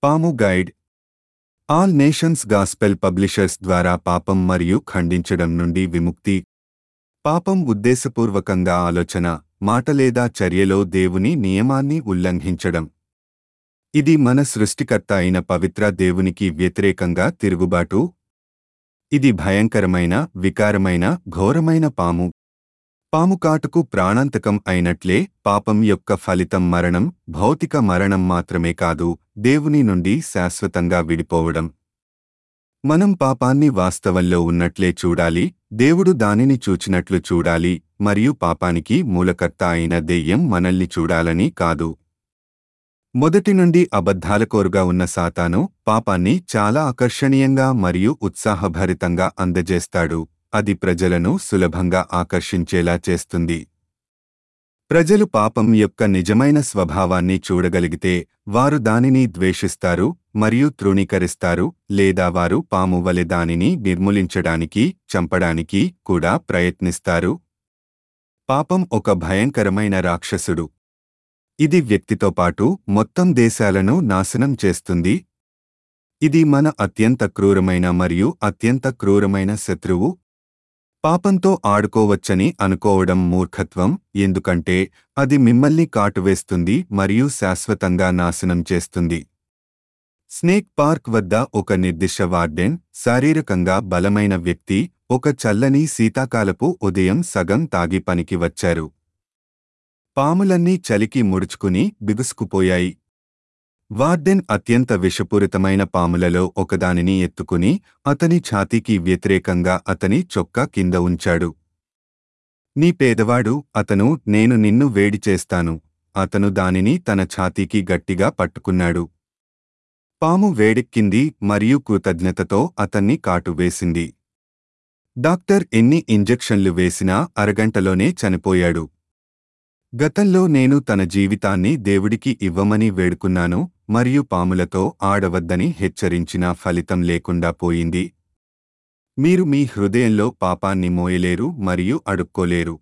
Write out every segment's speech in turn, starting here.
పాము guide all nations gospel publishers ద్వారా పాపం మరియు ఖండించడం నుండి విముక్తి పాపం ఉద్దేశపూర్వకంగా ఆలోచన మాట లేదా చర్యలో దేవుని నియమాన్ని ఉల్లంఘించడం ఇది మన సృష్టికర్త అయిన పవిత్ర దేవునికి వ్యతిరేకంగా తిరుగుబాటు ఇది భయంకరమైన వికారమైన ఘోరమైన పాము పాము కాటుకు ప్రాణాంతకం అయినట్లే పాపం యొక్క ఫలితం మరణం భౌతిక మరణం మాత్రమే కాదు దేవుని నుండి శాశ్వతంగా విడిపోవడం మనం పాపాన్ని వాస్తవంలో ఉన్నట్లే చూడాలి దేవుడు దానిని చూచినట్లు చూడాలి మరియు పాపానికి మూలకర్త అయిన దెయ్యం మనల్ని చూడాలని కాదు మొదటి నుండి అబద్ధాలకోరుగా ఉన్న సాతాను పాపాన్ని చాలా ఆకర్షణీయంగా మరియు ఉత్సాహభరితంగా అందజేస్తాడు అది ప్రజలను సులభంగా ఆకర్షించేలా చేస్తుంది ప్రజలు పాపం యొక్క నిజమైన స్వభావాన్ని చూడగలిగితే వారు దానిని ద్వేషిస్తారు మరియు తృణీకరిస్తారు లేదా వారు పాము వలె దానిని నిర్మూలించడానికి చంపడానికి కూడా ప్రయత్నిస్తారు పాపం ఒక భయంకరమైన రాక్షసుడు ఇది వ్యక్తితో పాటు మొత్తం దేశాలను నాశనం చేస్తుంది ఇది మన అత్యంత క్రూరమైన మరియు అత్యంత క్రూరమైన శత్రువు పాపంతో ఆడుకోవచ్చని అనుకోవడం మూర్ఖత్వం ఎందుకంటే అది మిమ్మల్ని కాటువేస్తుంది మరియు శాశ్వతంగా నాశనం చేస్తుంది స్నేక్ పార్క్ వద్ద ఒక నిర్దిష్ట వార్డెన్ శారీరకంగా బలమైన వ్యక్తి ఒక చల్లని శీతాకాలపు ఉదయం సగం తాగి పనికి వచ్చారు పాములన్నీ చలికి ముడుచుకుని బిగుసుకుపోయాయి వార్డెన్ అత్యంత విషపూరితమైన పాములలో ఒకదానిని ఎత్తుకుని అతని ఛాతీకి వ్యతిరేకంగా అతని చొక్కా కింద ఉంచాడు నీ పేదవాడు అతను నేను నిన్ను వేడి చేస్తాను అతను దానిని తన ఛాతీకి గట్టిగా పట్టుకున్నాడు పాము వేడెక్కింది మరియు కృతజ్ఞతతో అతన్ని కాటువేసింది డాక్టర్ ఎన్ని ఇంజెక్షన్లు వేసినా అరగంటలోనే చనిపోయాడు గతంలో నేను తన జీవితాన్ని దేవుడికి ఇవ్వమని వేడుకున్నాను మరియు పాములతో ఆడవద్దని హెచ్చరించిన ఫలితం లేకుండా పోయింది మీరు మీ హృదయంలో పాపాన్ని మోయలేరు మరియు అడుక్కోలేరు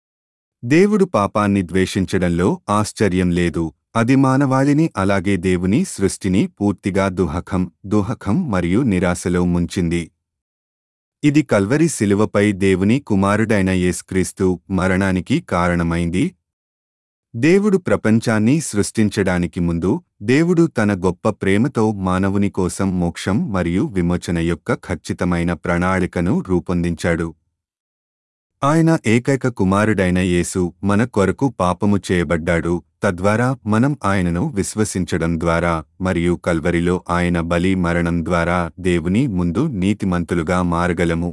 దేవుడు పాపాన్ని ద్వేషించడంలో ఆశ్చర్యం లేదు అది మానవాళిని అలాగే దేవుని సృష్టిని పూర్తిగా దుహకం దుహకం మరియు నిరాశలో ముంచింది ఇది కల్వరి శిలువపై దేవుని కుమారుడైన యేసుక్రీస్తు మరణానికి కారణమైంది దేవుడు ప్రపంచాన్ని సృష్టించడానికి ముందు దేవుడు తన గొప్ప ప్రేమతో మానవుని కోసం మోక్షం మరియు విమోచన యొక్క ఖచ్చితమైన ప్రణాళికను రూపొందించాడు ఆయన ఏకైక కుమారుడైన యేసు మన కొరకు పాపము చేయబడ్డాడు తద్వారా మనం ఆయనను విశ్వసించడం ద్వారా మరియు కల్వరిలో ఆయన బలి మరణం ద్వారా దేవుని ముందు నీతిమంతులుగా మారగలము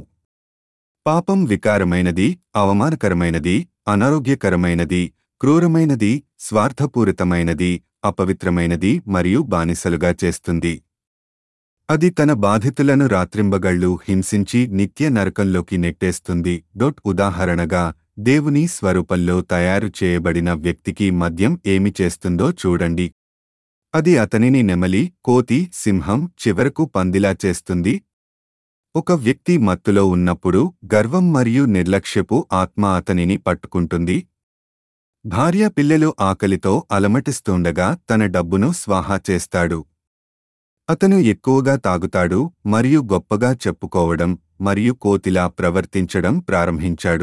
పాపం వికారమైనది అవమానకరమైనది అనారోగ్యకరమైనది క్రూరమైనది స్వార్థపూరితమైనది అపవిత్రమైనది మరియు బానిసలుగా చేస్తుంది అది తన బాధితులను రాత్రింబగళ్ళు హింసించి నిత్య నరకంలోకి నెట్టేస్తుంది డొట్ ఉదాహరణగా దేవుని స్వరూపంలో తయారు చేయబడిన వ్యక్తికి మద్యం ఏమి చేస్తుందో చూడండి అది అతనిని నెమలి కోతి సింహం చివరకు పందిలా చేస్తుంది ఒక వ్యక్తి మత్తులో ఉన్నప్పుడు గర్వం మరియు నిర్లక్ష్యపు ఆత్మ అతనిని పట్టుకుంటుంది భార్య పిల్లలు ఆకలితో అలమటిస్తుండగా తన డబ్బును స్వాహా చేస్తాడు అతను ఎక్కువగా తాగుతాడు మరియు గొప్పగా చెప్పుకోవడం మరియు కోతిలా ప్రవర్తించడం ప్రారంభించాడు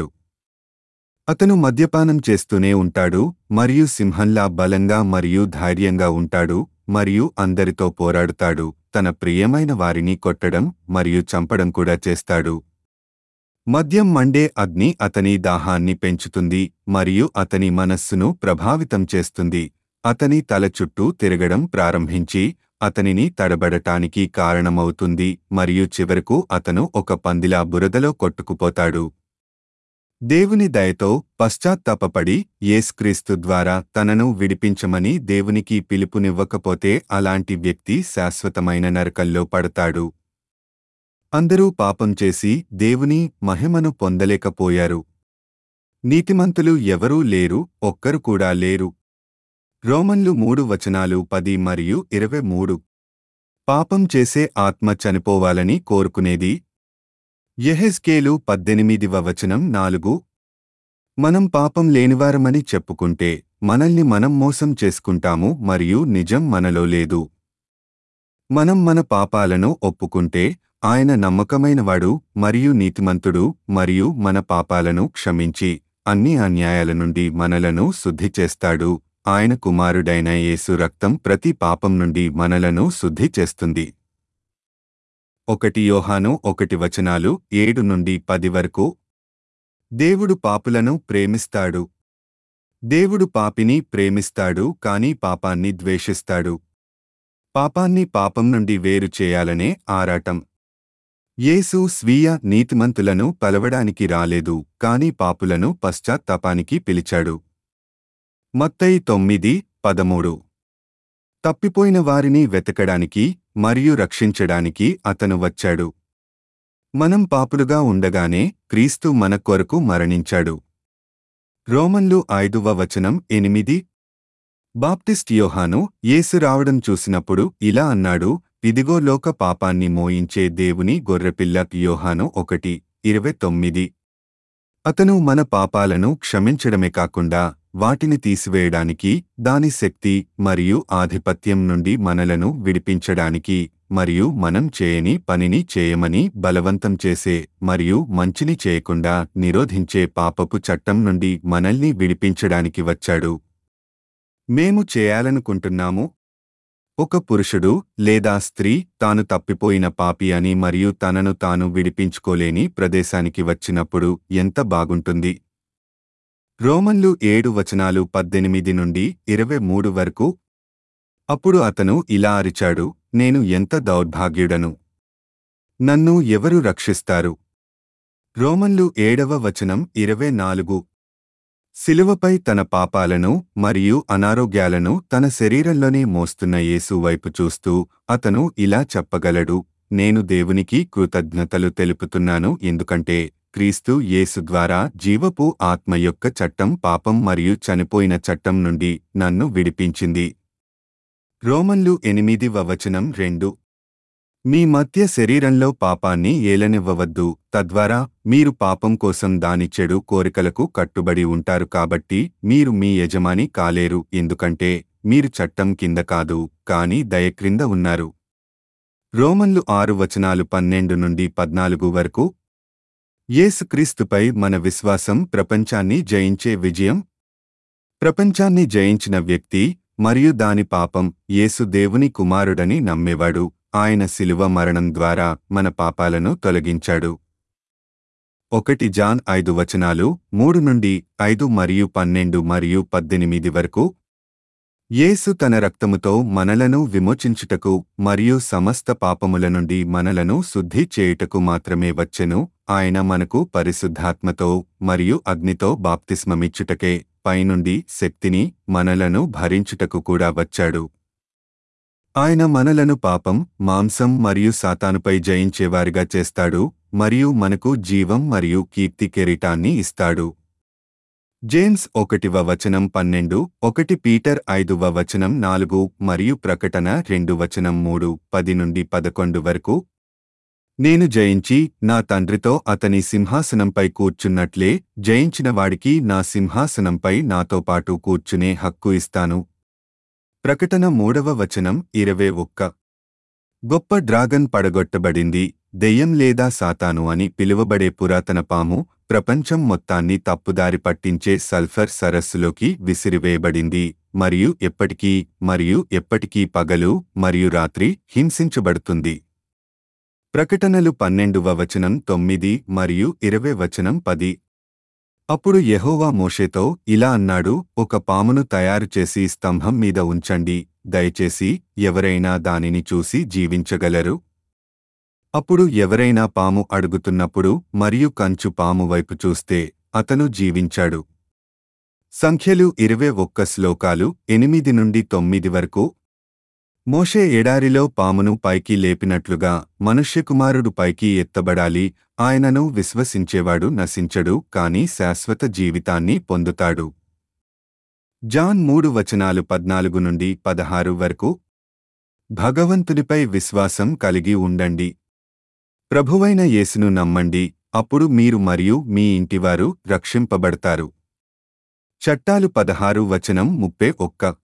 అతను మద్యపానం చేస్తూనే ఉంటాడు మరియు సింహంలా బలంగా మరియు ధైర్యంగా ఉంటాడు మరియు అందరితో పోరాడుతాడు తన ప్రియమైన వారిని కొట్టడం మరియు చంపడం కూడా చేస్తాడు మద్యం మండే అగ్ని అతని దాహాన్ని పెంచుతుంది మరియు అతని మనస్సును ప్రభావితం చేస్తుంది అతని తల చుట్టూ తిరగడం ప్రారంభించి అతనిని తడబడటానికి కారణమవుతుంది మరియు చివరకు అతను ఒక పందిలా బురదలో కొట్టుకుపోతాడు దేవుని దయతో పశ్చాత్తాపపడి యేస్క్రీస్తు ద్వారా తనను విడిపించమని దేవునికి పిలుపునివ్వకపోతే అలాంటి వ్యక్తి శాశ్వతమైన నరకంలో పడతాడు అందరూ పాపం చేసి దేవుని మహిమను పొందలేకపోయారు నీతిమంతులు ఎవరూ లేరు ఒక్కరు కూడా లేరు రోమన్లు మూడు వచనాలు పది మరియు ఇరవై మూడు పాపం చేసే ఆత్మ చనిపోవాలని కోరుకునేది యెహెజ్కేలు పద్దెనిమిదివ వచనం నాలుగు మనం పాపం లేనివారమని చెప్పుకుంటే మనల్ని మనం మోసం చేసుకుంటాము మరియు నిజం మనలో లేదు మనం మన పాపాలను ఒప్పుకుంటే ఆయన నమ్మకమైనవాడు మరియు నీతిమంతుడు మరియు మన పాపాలను క్షమించి అన్ని అన్యాయాల నుండి మనలను శుద్ధి చేస్తాడు ఆయన కుమారుడైన యేసు రక్తం ప్రతి పాపం నుండి మనలను శుద్ధి చేస్తుంది ఒకటి యోహాను ఒకటి వచనాలు ఏడు నుండి పది వరకు దేవుడు పాపులను ప్రేమిస్తాడు దేవుడు పాపిని ప్రేమిస్తాడు కాని పాపాన్ని ద్వేషిస్తాడు పాపాన్ని పాపం నుండి వేరు చేయాలనే ఆరాటం యేసు స్వీయ నీతిమంతులను పలవడానికి రాలేదు కాని పాపులను పశ్చాత్తాపానికి పిలిచాడు మత్తయి తొమ్మిది పదమూడు తప్పిపోయిన వారిని వెతకడానికి మరియు రక్షించడానికి అతను వచ్చాడు మనం పాపులుగా ఉండగానే క్రీస్తు మన కొరకు మరణించాడు రోమన్లు ఐదువ వచనం ఎనిమిది బాప్టిస్ట్ యోహాను యేసు రావడం చూసినప్పుడు ఇలా అన్నాడు ఇదిగో లోక పాపాన్ని మోయించే దేవుని గొర్రెపిల్ల యోహాను ఒకటి ఇరవై తొమ్మిది అతను మన పాపాలను క్షమించడమే కాకుండా వాటిని తీసివేయడానికి దాని శక్తి మరియు ఆధిపత్యం నుండి మనలను విడిపించడానికి మరియు మనం చేయని పనిని చేయమని బలవంతం చేసే మరియు మంచిని చేయకుండా నిరోధించే పాపపు చట్టం నుండి మనల్ని విడిపించడానికి వచ్చాడు మేము చేయాలనుకుంటున్నాము ఒక పురుషుడు లేదా స్త్రీ తాను తప్పిపోయిన పాపి అని మరియు తనను తాను విడిపించుకోలేని ప్రదేశానికి వచ్చినప్పుడు ఎంత బాగుంటుంది రోమన్లు ఏడు వచనాలు పద్దెనిమిది నుండి ఇరవై మూడు వరకు అప్పుడు అతను ఇలా అరిచాడు నేను ఎంత దౌర్భాగ్యుడను నన్ను ఎవరు రక్షిస్తారు రోమన్లు ఏడవ వచనం ఇరవై నాలుగు శిలువపై తన పాపాలను మరియు అనారోగ్యాలను తన శరీరంలోనే మోస్తున్న యేసు వైపు చూస్తూ అతను ఇలా చెప్పగలడు నేను దేవునికి కృతజ్ఞతలు తెలుపుతున్నాను ఎందుకంటే క్రీస్తు యేసు ద్వారా జీవపు ఆత్మ యొక్క చట్టం పాపం మరియు చనిపోయిన చట్టం నుండి నన్ను విడిపించింది రోమన్లు ఎనిమిది వచనం రెండు మీ మధ్య శరీరంలో పాపాన్ని ఏలనివ్వవద్దు తద్వారా మీరు పాపం కోసం దాని చెడు కోరికలకు కట్టుబడి ఉంటారు కాబట్టి మీరు మీ యజమాని కాలేరు ఎందుకంటే మీరు చట్టం కింద కాదు కాని దయ క్రింద ఉన్నారు రోమన్లు ఆరు వచనాలు పన్నెండు నుండి పద్నాలుగు వరకు యేసుక్రీస్తుపై మన విశ్వాసం ప్రపంచాన్ని జయించే విజయం ప్రపంచాన్ని జయించిన వ్యక్తి మరియు దాని పాపం యేసు దేవుని కుమారుడని నమ్మేవాడు ఆయన శిలువ మరణం ద్వారా మన పాపాలను తొలగించాడు ఒకటి జాన్ ఐదు వచనాలు మూడు నుండి ఐదు మరియు పన్నెండు మరియు పద్దెనిమిది వరకు యేసు తన రక్తముతో మనలను విమోచించుటకు మరియు సమస్త పాపముల నుండి మనలను శుద్ధి చేయుటకు మాత్రమే వచ్చెను ఆయన మనకు పరిశుద్ధాత్మతో మరియు అగ్నితో బాప్తిస్మమిచ్చుటకే పైనుండి శక్తిని మనలను భరించుటకు కూడా వచ్చాడు ఆయన మనలను పాపం మాంసం మరియు సాతానుపై జయించేవారిగా చేస్తాడు మరియు మనకు జీవం మరియు కీర్తి కెరీటాన్ని ఇస్తాడు జేమ్స్ ఒకటివ వచనం పన్నెండు ఒకటి పీటర్ ఐదువ వచనం నాలుగు మరియు ప్రకటన రెండు వచనం మూడు పది నుండి పదకొండు వరకు నేను జయించి నా తండ్రితో అతని సింహాసనంపై కూర్చున్నట్లే జయించిన వాడికి నా సింహాసనంపై నాతో పాటు కూర్చునే హక్కు ఇస్తాను ప్రకటన మూడవ వచనం ఇరవై ఒక్క గొప్ప డ్రాగన్ పడగొట్టబడింది దెయ్యం లేదా సాతాను అని పిలువబడే పురాతన పాము ప్రపంచం మొత్తాన్ని తప్పుదారి పట్టించే సల్ఫర్ సరస్సులోకి విసిరివేయబడింది మరియు ఎప్పటికీ మరియు ఎప్పటికీ పగలు మరియు రాత్రి హింసించబడుతుంది ప్రకటనలు పన్నెండువ వచనం తొమ్మిది మరియు ఇరవై వచనం పది అప్పుడు యెహోవా మోషేతో ఇలా అన్నాడు ఒక పామును తయారు చేసి స్తంభం మీద ఉంచండి దయచేసి ఎవరైనా దానిని చూసి జీవించగలరు అప్పుడు ఎవరైనా పాము అడుగుతున్నప్పుడు మరియు కంచు పాము వైపు చూస్తే అతను జీవించాడు సంఖ్యలు ఇరవై ఒక్క శ్లోకాలు ఎనిమిది నుండి తొమ్మిది వరకు మోషే ఎడారిలో పామును పైకి లేపినట్లుగా మనుష్యకుమారుడు పైకి ఎత్తబడాలి ఆయనను విశ్వసించేవాడు నశించడు కాని శాశ్వత జీవితాన్ని పొందుతాడు జాన్ మూడు వచనాలు పద్నాలుగు నుండి పదహారు వరకు భగవంతునిపై విశ్వాసం కలిగి ఉండండి ప్రభువైన యేసును నమ్మండి అప్పుడు మీరు మరియు మీ ఇంటివారు రక్షింపబడతారు చట్టాలు పదహారు వచనం ముప్పై ఒక్క